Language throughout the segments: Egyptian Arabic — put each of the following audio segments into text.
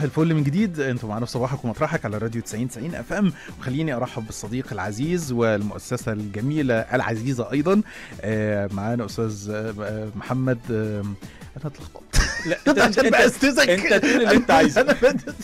الفل من جديد انتم معانا في صباحك ومطرحك على راديو 90 90 اف ام وخليني ارحب بالصديق العزيز والمؤسسه الجميله العزيزه ايضا آه، معانا استاذ آه، محمد آه، انا اتلخبطت لا انت عشان انت باستذك انت تقول اللي انت عايزه انا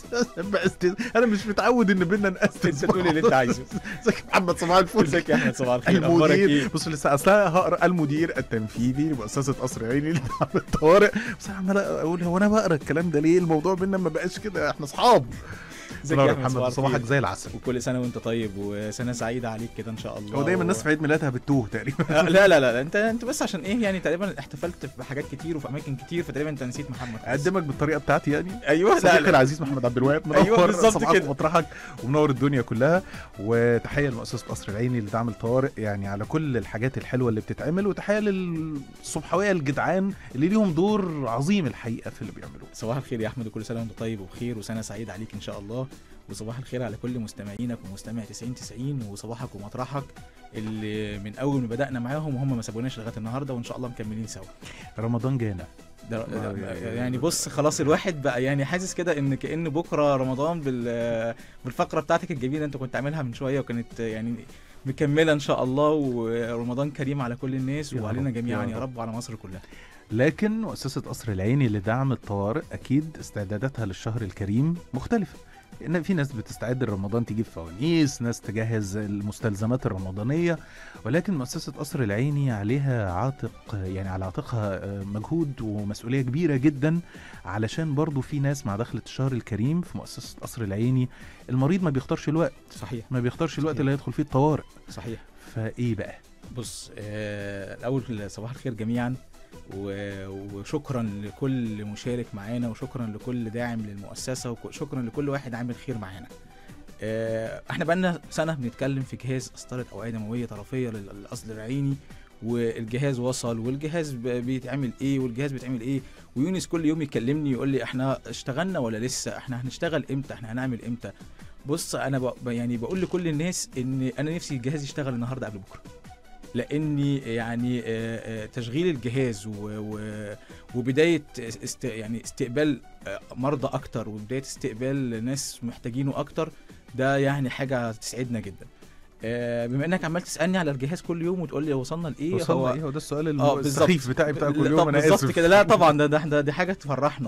باستذ انا مش متعود ان بينا نأستذ انت تقول اللي انت عايزه ازيك يا محمد صباح الفل ازيك يا احمد صباح الخير اخبارك المدير ايه بص لسه اصلا هقرا المدير التنفيذي لمؤسسه قصر عيني لدعم الطوارئ بس انا عمال اقول هو انا بقرا الكلام ده ليه الموضوع بينا ما بقاش كده احنا اصحاب ازيك الله يا يرحمه احمد محمد صباح صباحك الخير زي العسل وكل سنه وانت طيب وسنه سعيده عليك كده ان شاء الله هو دايما و- الناس في عيد ميلادها بتوه تقريبا آه، لا لا لا انت انت بس عشان ايه يعني تقريبا احتفلت بحاجات كتير وفي اماكن كتير فتقريبا انت نسيت محمد بس. اقدمك بالطريقه بتاعتي يعني ايوه لا صديقي لا العزيز محمد عبد الوهاب منور أيوة بالظبط صباحك كده. ومطرحك ومنور الدنيا كلها وتحيه لمؤسسه قصر العيني لدعم الطوارئ يعني على كل الحاجات الحلوه اللي بتتعمل وتحيه للصبحويه الجدعان اللي ليهم دور عظيم الحقيقه في اللي بيعملوه صباح الخير يا احمد وكل سنه وانت طيب وبخير وسنه سعيده عليك ان شاء الله وصباح الخير على كل مستمعينك ومستمع 90 90 وصباحك ومطرحك اللي من اول ما بدانا معاهم وهم ما سابوناش لغايه النهارده وان شاء الله مكملين سوا رمضان جانا ده آه، يعني بص خلاص الواحد بقى يعني حاسس كده ان كان بكره رمضان بال بالفقره بتاعتك الجميله انت كنت عاملها من شويه وكانت يعني مكمله ان شاء الله ورمضان كريم على كل الناس يا وعلينا رب، جميعا يا يا رب. رب وعلى مصر كلها لكن مؤسسة قصر العيني لدعم الطوارئ أكيد استعداداتها للشهر الكريم مختلفة إن في ناس بتستعد لرمضان تجيب فوانيس ناس تجهز المستلزمات الرمضانية ولكن مؤسسة قصر العيني عليها عاتق يعني على عاتقها آه، مجهود ومسؤولية كبيرة جدا علشان برضو في ناس مع دخلة الشهر الكريم في مؤسسة قصر العيني المريض ما بيختارش الوقت صحيح ما بيختارش الوقت صحيح. اللي هيدخل فيه الطوارئ صحيح فإيه بقى بص آه الاول صباح الخير جميعا و- وشكرا لكل مشارك معانا وشكرا لكل داعم للمؤسسه وشكرا لكل واحد عامل خير معانا آه احنا بقالنا سنه بنتكلم في جهاز قسطره اوعيه دمويه طرفيه لل- للقصد العيني والجهاز وصل والجهاز ب- بيتعمل ايه والجهاز بيتعمل ايه ويونس كل يوم يكلمني يقول لي احنا اشتغلنا ولا لسه احنا هنشتغل امتى احنا هنعمل امتى بص انا ب... يعني بقول لكل الناس ان انا نفسي الجهاز يشتغل النهارده قبل بكره لاني يعني آه، آه، تشغيل الجهاز و... و... وبدايه است... يعني استقبال آه، مرضى اكتر وبدايه استقبال ناس محتاجينه اكتر ده يعني حاجه تسعدنا جدا آه، بما انك عمال تسالني على الجهاز كل يوم وتقول لي وصلنا لايه وصلنا إيه هو ده السؤال اه السخيف بتاعي بتاع كل لا، يوم طب أنا بالظبط آسف كده لا طبعا ده ده ده- دي حاجه تفرحنا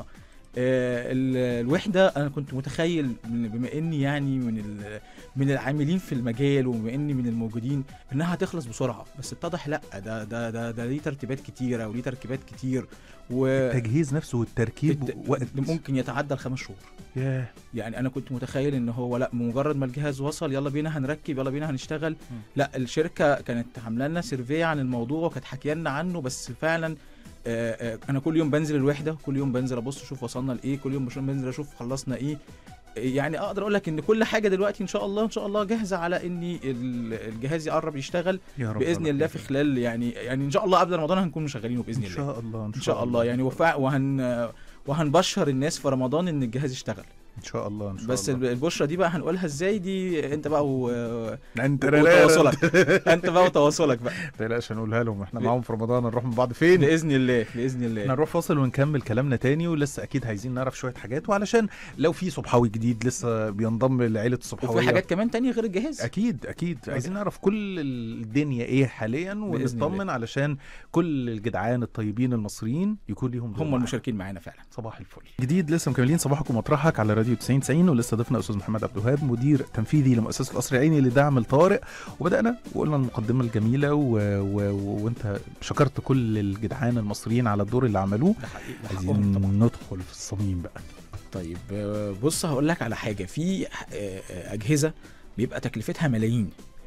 آه، ال- الوحده انا كنت متخيل من- بما اني يعني من ال- من العاملين في المجال وبما اني من الموجودين انها هتخلص بسرعه بس اتضح لا ده ده ده ده ليه ترتيبات كتيره وليه تركيبات كتير و التجهيز نفسه والتركيب الت- وقت ممكن يتعدى الخمس شهور ياه يعني انا كنت متخيل ان هو لا مجرد ما الجهاز وصل يلا بينا هنركب يلا بينا هنشتغل لا الشركه كانت عامله لنا سيرفي عن الموضوع وكانت حكي لنا عنه بس فعلا آه، آه، انا كل يوم بنزل الوحده كل يوم بنزل ابص اشوف وصلنا لايه كل يوم بش- بنزل اشوف خلصنا ايه آه، يعني اقدر اقول لك ان كل حاجه دلوقتي ان شاء الله ان شاء الله جاهزه على ان ال- الجهاز يقرب يشتغل يا رب باذن الله في خلال يعني يعني ان شاء الله قبل رمضان هنكون مشغلينه باذن ان الله شاء الله ان شاء الله يعني وفع وهن وهنبشر الناس في رمضان ان الجهاز اشتغل ان شاء الله ان شاء بس الله البشره دي بقى هنقولها ازاي دي انت بقى و... انت وتواصلك انت بقى وتواصلك بقى ما تقلقش هنقولها لهم احنا ب- معاهم في رمضان نروح من بعض فين باذن الله باذن احنا الله نروح فاصل ونكمل كلامنا تاني ولسه اكيد عايزين نعرف شويه حاجات وعلشان لو في صبحاوي جديد لسه بينضم لعيله الصبحاويه وفي حاجات كمان تانية غير الجهاز اكيد اكيد عايزين نعرف كل الدنيا ايه حاليا ونطمن الله. علشان كل الجدعان الطيبين المصريين يكون ليهم دور هم معانا. المشاركين معانا فعلا صباح الفل جديد لسه مكملين صباحك ومطرحك على راديو 90 90 ولسه ضيفنا استاذ محمد عبد الوهاب مدير تنفيذي لمؤسسه القصر العيني لدعم الطوارئ وبدانا وقلنا المقدمه الجميله و... و... و... وانت شكرت كل الجدعان المصريين على الدور اللي عملوه ده حقيقي ده حقهم عايزين طبعا ندخل في الصميم بقى طيب آه، بص هقول لك على حاجه في آه، آه، اجهزه بيبقى تكلفتها ملايين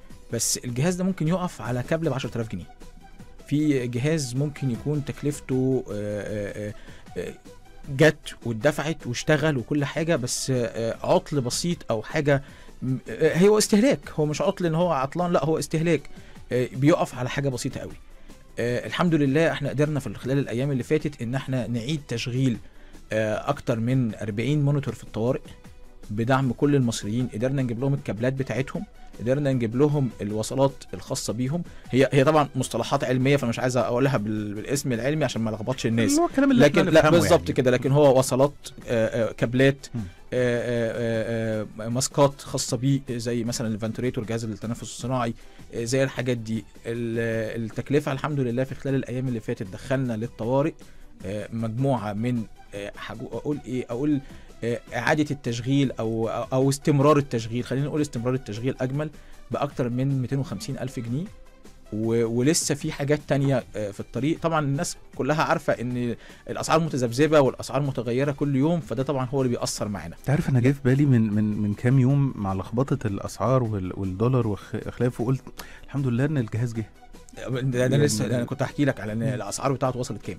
بس الجهاز ده ممكن يقف على كابل ب 10000 جنيه في جهاز ممكن يكون تكلفته آه، آه، آه، جت واتدفعت واشتغل وكل حاجه بس آه، عطل بسيط او حاجه م- آه، هو استهلاك هو مش عطل ان هو عطلان لا هو استهلاك آه، بيقف على حاجه بسيطه قوي آه، الحمد لله احنا قدرنا في خلال الايام اللي فاتت ان احنا نعيد تشغيل آه، اكتر من 40 مونيتور في الطوارئ بدعم كل المصريين قدرنا نجيب لهم الكابلات بتاعتهم قدرنا نجيب لهم الوصلات الخاصه بيهم هي هي طبعا مصطلحات علميه فمش عايز اقولها بال- بالاسم العلمي عشان ما لخبطش الناس اللي هو الكلام اللي لكن احنا لا نفهمه بالظبط يعني. كده لكن هو وصلات آه، آه، كابلات مم. آه، آه، آه، آه، ماسكات خاصه بيه زي مثلا الفنتوريتور جهاز التنفس الصناعي آه، زي الحاجات دي ال- التكلفه الحمد لله في خلال الايام اللي فاتت دخلنا للطوارئ آه، مجموعه من آه، حاجو- اقول ايه اقول آه، اعاده التشغيل او او أو استمرار التشغيل خلينا نقول استمرار التشغيل اجمل باكتر من 250 الف جنيه و- ولسه في حاجات تانية آه، في الطريق طبعا الناس كلها عارفة ان الاسعار متذبذبة والاسعار متغيرة كل يوم فده طبعا هو اللي بيأثر معانا انت عارف انا جاي في بالي من من من كام يوم مع لخبطه الاسعار وال- والدولار وخلافه قلت الحمد لله ان الجهاز جه ده ده انا يعني- لسه ده انا كنت احكي لك على ان الاسعار بتاعته وصلت كام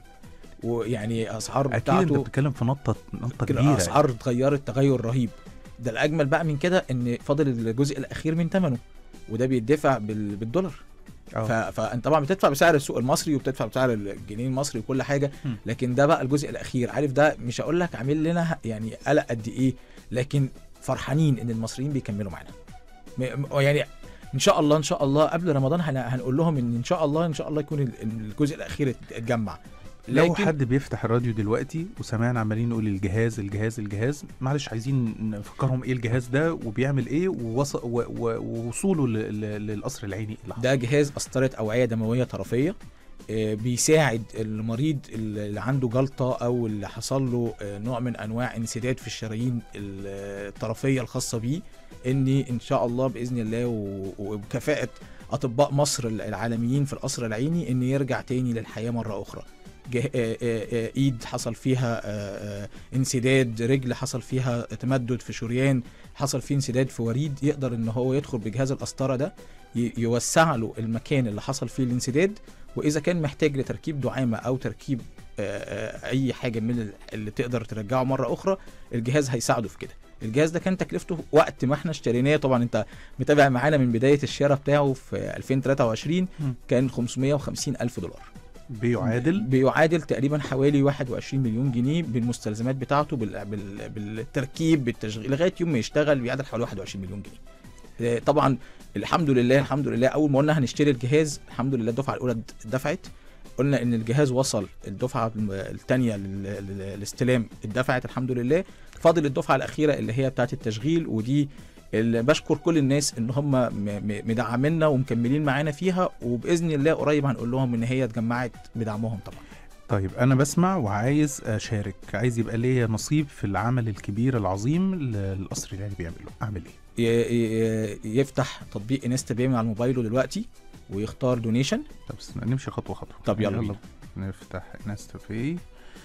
ويعني اسعار اكيد انت بتاعته بتتكلم في نطه نطه كده كبيره الاسعار اتغيرت تغير رهيب ده الاجمل بقى من كده ان فاضل الجزء الاخير من ثمنه وده بيدفع بال- بالدولار آه. ف- فانت طبعا بتدفع بسعر السوق المصري وبتدفع بسعر الجنيه المصري وكل حاجه م. لكن ده بقى الجزء الاخير عارف ده مش هقول لك عامل لنا ه- يعني قلق قد ايه لكن فرحانين ان المصريين بيكملوا معانا م- م- يعني ان شاء الله ان شاء الله قبل رمضان هن- هنقول لهم ان ان شاء الله ان شاء الله يكون ال- الجزء الاخير ات- اتجمع لو حد بيفتح الراديو دلوقتي وسمعنا عمالين نقول الجهاز الجهاز الجهاز معلش عايزين نفكرهم ايه الجهاز ده وبيعمل ايه ووص... و... و... ووصوله ل... ل... للقصر العيني إيه اللي حصل؟ ده جهاز قسطرة أوعية دموية طرفية آه، بيساعد المريض اللي عنده جلطة أو اللي حصل له آه، نوع من أنواع انسداد في الشرايين ال- الطرفية الخاصة بيه إن إن شاء الله بإذن الله و- وبكفاءة أطباء مصر العالميين في القصر العيني إن يرجع تاني للحياة مرة أخرى جه- آه، آه، آه، ايد حصل فيها آه، آه، انسداد رجل حصل فيها تمدد في شريان حصل فيه انسداد في وريد يقدر ان هو يدخل بجهاز القسطره ده ي- يوسع له المكان اللي حصل فيه الانسداد واذا كان محتاج لتركيب دعامه او تركيب آه، آه، اي حاجه من ال- اللي تقدر ترجعه مره اخرى الجهاز هيساعده في كده الجهاز ده كان تكلفته وقت ما احنا اشتريناه طبعا انت متابع معانا من بدايه الشراء بتاعه في 2023 مم. كان 550 الف دولار بيعادل بيعادل تقريبا حوالي 21 مليون جنيه بالمستلزمات بتاعته بال... بال... بالتركيب بالتشغيل لغايه يوم ما يشتغل بيعادل حوالي 21 مليون جنيه آه، طبعا الحمد لله الحمد لله اول ما قلنا هنشتري الجهاز الحمد لله الدفعه الاولى اتدفعت قلنا ان الجهاز وصل الدفعه الثانيه للاستلام اتدفعت الحمد لله فاضل الدفعه الاخيره اللي هي بتاعه التشغيل ودي اللي بشكر كل الناس ان هم م- م- مدعمينا ومكملين معانا فيها وباذن الله قريب هنقول لهم ان هي اتجمعت بدعمهم طبعا طيب انا بسمع وعايز اشارك عايز يبقى ليا نصيب في العمل الكبير العظيم اللي القصر العيني بيعمله اعمل ايه ي- ي- يفتح تطبيق انستا باي من على موبايله دلوقتي ويختار دونيشن طب استنى، نمشي خطوه خطوه طب يلا يلا نفتح انستا باي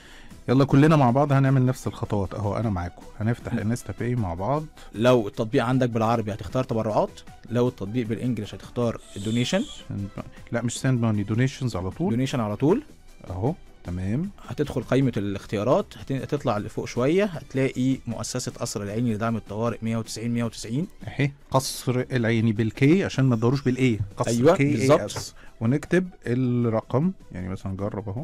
يلا كلنا مع بعض هنعمل نفس الخطوات اهو انا معاكم هنفتح م. انستا باي مع بعض لو التطبيق عندك بالعربي هتختار تبرعات لو التطبيق بالانجلش هتختار دونيشن Send- لا مش ساند ماني دونيشنز على طول دونيشن على طول اهو تمام هتدخل قائمة الاختيارات هت- هتطلع لفوق شوية هتلاقي مؤسسة قصر العيني لدعم الطوارئ 190 190 اهي قصر العيني بالكي عشان ما تدوروش بالاي قصر أيوة، كي بالظبط. اس ونكتب الرقم يعني مثلا نجرب اهو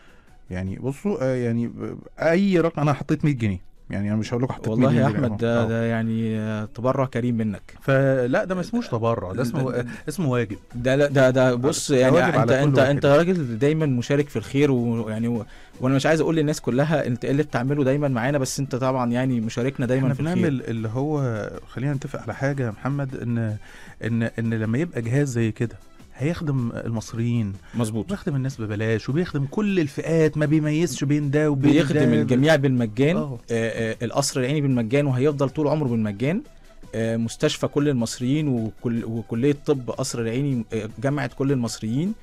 يعني بصوا آه يعني ب- اي رقم انا حطيت 100 جنيه يعني انا مش هقول لكم حطيت 100 والله جنيه يا أهو. احمد ده أهو. ده يعني آه، تبرع كريم منك فلا ده ما اسموش تبرع ده اسمه ده- اسمه واجب ده لا ده ده بص ده يعني واجب انت على كل انت واحد. انت راجل دايما مشارك في الخير ويعني و... وانا مش عايز اقول للناس كلها انت ايه اللي بتعمله دايما معانا بس انت طبعا يعني مشاركنا دايما احنا في الخير بنعمل اللي هو خلينا نتفق على حاجه يا محمد ان ان ان لما يبقى جهاز زي كده هيخدم المصريين مظبوط وبيخدم الناس ببلاش وبيخدم كل الفئات ما بيميزش بين ده وبين بيخدم ده الجميع بالمجان آه. آه، آه، القصر العيني بالمجان وهيفضل طول عمره بالمجان آه، مستشفى كل المصريين وكل وكليه طب قصر العيني آه، جامعه كل المصريين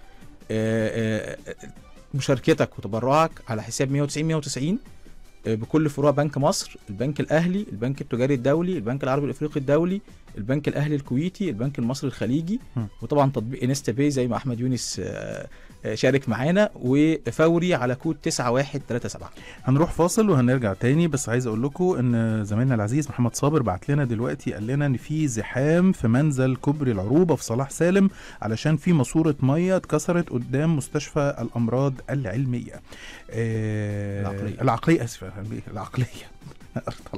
آه، آه، مشاركتك وتبرعك على حساب 190 190 آه، بكل فروع بنك مصر البنك الاهلي البنك التجاري الدولي البنك العربي الافريقي الدولي البنك الاهلي الكويتي البنك المصري الخليجي م. وطبعا تطبيق انستا باي زي ما احمد يونس آه، آه، شارك معانا وفوري على كود 9137 هنروح فاصل وهنرجع تاني بس عايز اقول لكم ان زميلنا العزيز محمد صابر بعت لنا دلوقتي قال لنا ان في زحام في منزل كوبري العروبه في صلاح سالم علشان في ماسوره ميه اتكسرت قدام مستشفى الامراض العلميه آه العقلية. العقليه اسف العقليه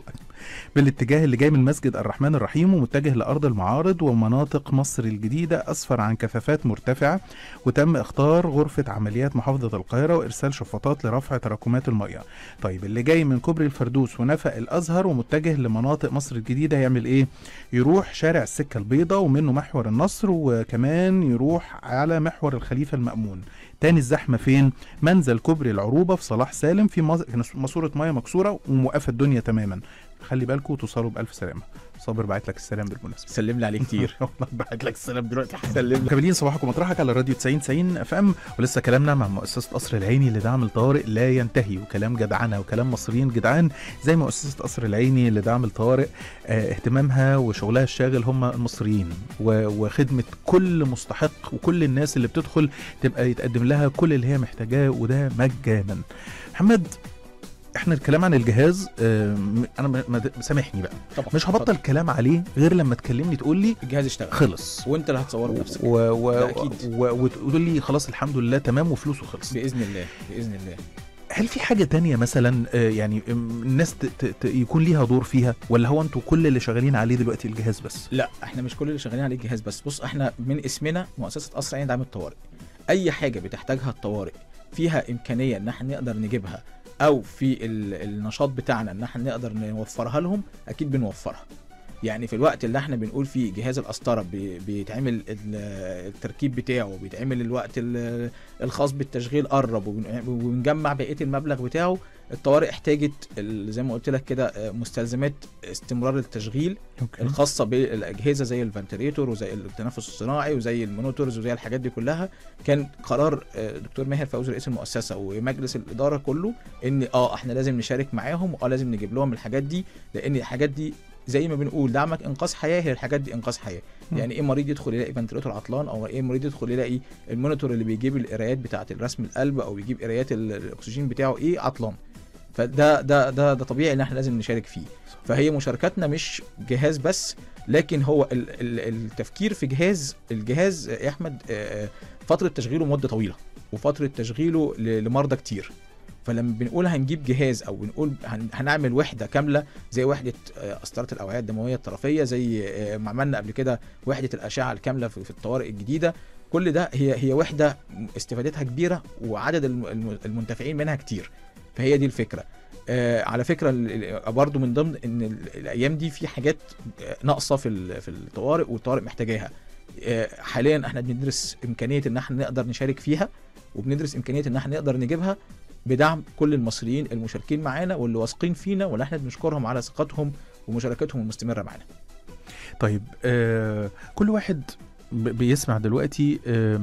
بالاتجاه اللي جاي من مسجد الرحمن الرحيم ومتجه لارض المعارض ومناطق مصر الجديده اسفر عن كثافات مرتفعه وتم اختار غرفه عمليات محافظه القاهره وارسال شفاطات لرفع تراكمات المياه طيب اللي جاي من كوبري الفردوس ونفق الازهر ومتجه لمناطق مصر الجديده يعمل ايه يروح شارع السكه البيضاء ومنه محور النصر وكمان يروح على محور الخليفه المامون تاني الزحمه فين منزل كوبري العروبه في صلاح سالم في مز- ماسوره ميه مكسوره وموقفه الدنيا تماما خلي بالكم توصلوا بالف سلامه صابر بعت لك السلام بالمناسبه سلم لي عليه كتير والله بعت لك السلام دلوقتي سلم مكملين صباحكم مطرحك على راديو 90 90 اف ام ولسه كلامنا مع مؤسسه قصر العيني لدعم الطوارئ لا ينتهي وكلام جدعنه وكلام مصريين جدعان زي مؤسسه قصر العيني لدعم الطوارئ آه، اهتمامها وشغلها الشاغل هم المصريين و- وخدمه كل مستحق وكل الناس اللي بتدخل تبقى يتقدم لها كل اللي هي محتاجاه وده مجانا محمد احنا الكلام عن الجهاز آه، م- انا م- ما- سامحني بقى طبعا مش هبطل كلام عليه غير لما تكلمني تقول لي الجهاز اشتغل خلص وانت اللي هتصوره بنفسك و... و... ده أكيد. و... وتقول لي خلاص الحمد لله تمام وفلوسه خلص باذن الله باذن الله هل في حاجه تانية مثلا آه، يعني آم، الناس ت... ت... ت... يكون ليها دور فيها ولا هو انتوا كل اللي شغالين عليه دلوقتي الجهاز بس لا احنا مش كل اللي شغالين عليه الجهاز بس بص احنا من اسمنا مؤسسه قصر عين دعم الطوارئ اي حاجه بتحتاجها الطوارئ فيها امكانيه ان احنا نقدر نجيبها او في ال- النشاط بتاعنا ان احنا نقدر نوفرها لهم اكيد بنوفرها يعني في الوقت اللي احنا بنقول فيه جهاز القسطره بي- بيتعمل ال- التركيب بتاعه بيتعمل الوقت ال- الخاص بالتشغيل قرب وبن- وبنجمع بقيه المبلغ بتاعه الطوارئ احتاجت ال- زي ما قلت لك كده آه، مستلزمات استمرار التشغيل الخاصه بالاجهزه زي الفنتريتور وزي التنفس الصناعي وزي المونيتورز وزي الحاجات دي كلها كان قرار آه، دكتور ماهر فوزي رئيس المؤسسه ومجلس الاداره كله ان اه احنا لازم نشارك معاهم واه لازم نجيب لهم الحاجات دي لان الحاجات دي زي ما بنقول دعمك انقاذ حياه هي الحاجات دي انقاذ حياه مم. يعني ايه مريض يدخل يلاقي فنتريتور عطلان او ايه مريض يدخل يلاقي المونيتور اللي بيجيب القرايات بتاعه الرسم القلب او بيجيب قرايات ال- الاكسجين بتاعه ايه عطلان فده ده ده ده طبيعي ان احنا لازم نشارك فيه فهي مشاركتنا مش جهاز بس لكن هو ال- ال- التفكير في جهاز الجهاز يا احمد آه، آه، فتره تشغيله مده طويله وفتره تشغيله ل- لمرضى كتير فلما بنقول هنجيب جهاز او بنقول هن- هنعمل وحده كامله زي وحده آه، قسطره الاوعيه الدمويه الطرفيه زي آه، ما عملنا قبل كده وحده الاشعه الكامله في في الطوارئ الجديده كل ده هي هي وحده استفادتها كبيره وعدد الم- الم- المنتفعين منها كتير فهي دي الفكره آه على فكره ال- ال- برضو من ضمن ان ال- الايام دي في حاجات آه، ناقصه في ال- في الطوارئ والطوارئ محتاجاها آه، حاليا احنا بندرس امكانيه ان احنا نقدر نشارك فيها وبندرس امكانيه ان احنا نقدر نجيبها بدعم كل المصريين المشاركين معانا واللي واثقين فينا واللي احنا بنشكرهم على ثقتهم ومشاركتهم المستمره معانا طيب آه كل واحد ب- بيسمع دلوقتي آه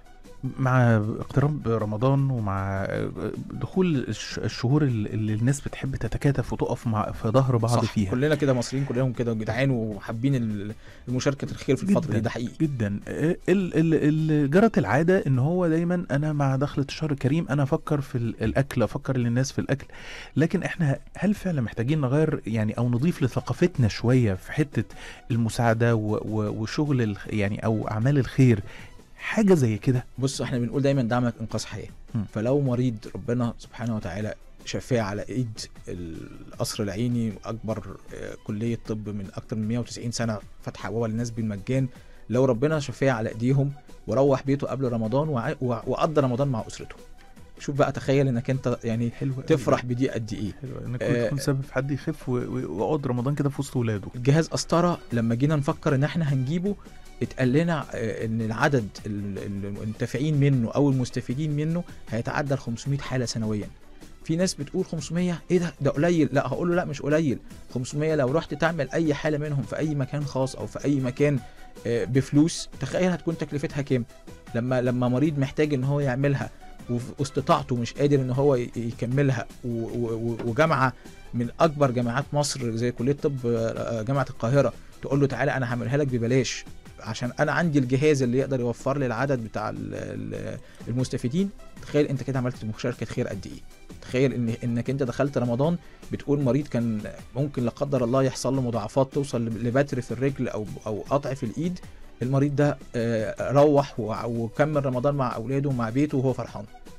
مع اقتراب رمضان ومع آه، دخول الش- الشهور اللي اللي الناس بتحب تتكاتف وتقف مع في ظهر بعض صح فيها كلنا كده مصريين كلهم كده جدعان وحابين ال- المشاركه الخير في الفتره جداً. دي ده حقيقي جدا ال- ال- ال- جرت العاده ان هو دايما انا مع دخلة الشهر الكريم انا افكر في ال- الاكل افكر للناس في الاكل لكن احنا هل فعلا محتاجين نغير يعني او نضيف لثقافتنا شويه في حته المساعده و- و- وشغل الخ- يعني او اعمال الخير حاجه زي كده بص احنا بنقول دايما دعمك انقاذ حياه م. فلو مريض ربنا سبحانه وتعالى شفاه على ايد القصر العيني اكبر آه، كليه طب من اكتر من 190 سنه فاتحه ابوابها للناس بالمجان لو ربنا شفاه على ايديهم وروح بيته قبل رمضان وع- وع- وقضى رمضان مع اسرته شوف بقى تخيل انك انت يعني حلو أوي. تفرح بدي قد ايه حلو انك آه، تكون سبب في حد يخف و- و- ويقعد رمضان كده في وسط ولاده الجهاز قسطره لما جينا نفكر ان احنا هنجيبه اتقال لنا آه، ان العدد ال- ال- المنتفعين منه او المستفيدين منه هيتعدى ال 500 حاله سنويا في ناس بتقول 500 ايه ده ده قليل لا هقول له لا مش قليل 500 لو رحت تعمل اي حاله منهم في اي مكان خاص او في اي مكان آه، بفلوس تخيل هتكون تكلفتها كام لما لما مريض محتاج ان هو يعملها واستطاعته مش قادر ان هو ي- يكملها و- و- وجامعه من اكبر جامعات مصر زي كليه طب آه، جامعه القاهره تقول له تعالى انا هعملها لك ببلاش عشان انا عندي الجهاز اللي يقدر يوفر لي العدد بتاع ال- ال- المستفيدين تخيل انت كده عملت مشاركه خير قد ايه تخيل ان انك انت دخلت رمضان بتقول مريض كان ممكن لا قدر الله يحصل له مضاعفات توصل لبتر في الرجل او او قطع في الايد المريض ده آه، روح وع- وكمل رمضان مع اولاده ومع بيته وهو فرحان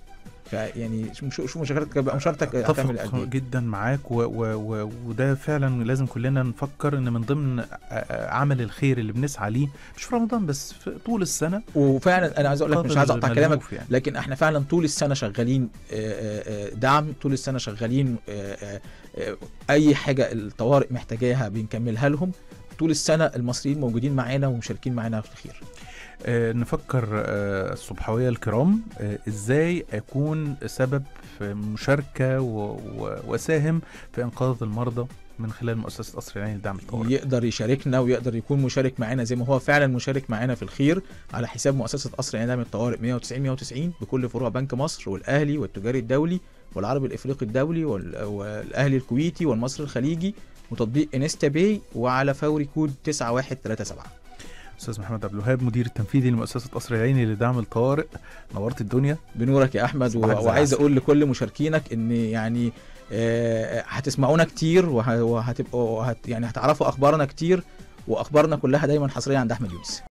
فيعني شو شو مشاركتك بقى مشاركتك هتعمل قد اتفق ايه جدا معاك و و و وده فعلا لازم كلنا نفكر ان من ضمن ع- عمل الخير اللي بنسعى ليه مش في رمضان بس في طول السنه وفعلا انا عايز اقول لك مش قدر عايز اقطع كلامك المألوف يعني. لكن احنا فعلا طول السنه شغالين آه، آه، آه، دعم طول السنه شغالين آه، آه، آه، اي حاجه الطوارئ محتاجاها بنكملها لهم طول السنه المصريين موجودين معانا ومشاركين معانا في الخير آه، نفكر آه، الصبحوية الكرام آه، ازاي اكون سبب في مشاركة و- و- واساهم في انقاذ المرضى من خلال مؤسسة قصر العين لدعم الطوارئ يقدر يشاركنا ويقدر يكون مشارك معانا زي ما هو فعلا مشارك معانا في الخير على حساب مؤسسه قصر اعلام الطوارئ 190 190 بكل فروع بنك مصر والاهلي والتجاري الدولي والعربي الافريقي الدولي وال- والاهلي الكويتي والمصري الخليجي وتطبيق انستا باي وعلى فوري كود 9137 استاذ محمد عبد الوهاب مدير التنفيذي لمؤسسة قصر العيني لدعم الطوارئ نورت الدنيا بنورك يا احمد و- صباحك زي وعايز العسل. اقول لكل مشاركينك ان يعني آه، هتسمعونا كتير وه- وهتبقوا وهت يعني هتعرفوا اخبارنا كتير واخبارنا كلها دايما حصريه عند احمد يونس